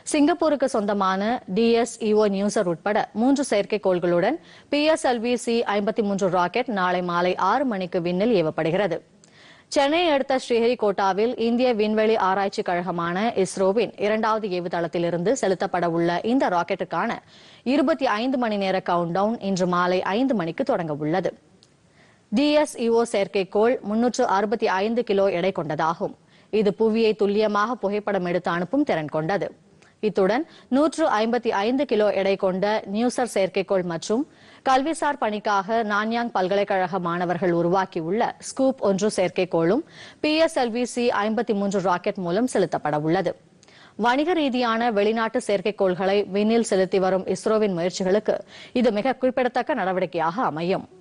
சிங்கப்பூருக்கு சொந்தமான டிஎஸ்இஓ நியூசர் உட்பட மூன்று செயற்கைக்கோள்களுடன் பிஎஸ்எல்வி சி ஐம்பத்தி மூன்று ராக்கெட் நாளை மாலை ஆறு மணிக்கு விண்ணில் ஏவப்படுகிறது சென்னை அடுத்த ஸ்ரீஹரிகோட்டாவில் இந்திய விண்வெளி ஆராய்ச்சி கழகமான இஸ்ரோவின் இரண்டாவது ஏவுதளத்திலிருந்து செலுத்தப்பட உள்ள இந்த ராக்கெட்டுக்கான இருபத்தி ஐந்து மணி நேர கவுண்ட் டவுன் இன்று மாலை ஐந்து மணிக்கு தொடங்க உள்ளது டிஎஸ்இஓ செயற்கைக்கோள் முன்னூற்று அறுபத்தி ஐந்து கிலோ எடை கொண்டதாகும் இது புவியை துல்லியமாக புகைப்படம் எடுத்து அனுப்பும் திறன் கொண்டது இத்துடன் நூற்று ஐம்பத்தி ஐந்து கிலோ எடை கொண்ட நியூசர் செயற்கைக்கோள் மற்றும் கல்விசார் பணிக்காக நான்யாங் பல்கலைக்கழக மாணவர்கள் உருவாக்கியுள்ள ஸ்கூப் ஒன்று செயற்கைக்கோளும் பிஎஸ்எல்வி சி ஐம்பத்தி மூன்று ராக்கெட் மூலம் செலுத்தப்பட உள்ளது வணிக ரீதியான வெளிநாட்டு செயற்கைக்கோள்களை விண்ணில் செலுத்தி வரும் இஸ்ரோவின் முயற்சிகளுக்கு இது மிக குறிப்பிடத்தக்க நடவடிக்கையாக அமையும்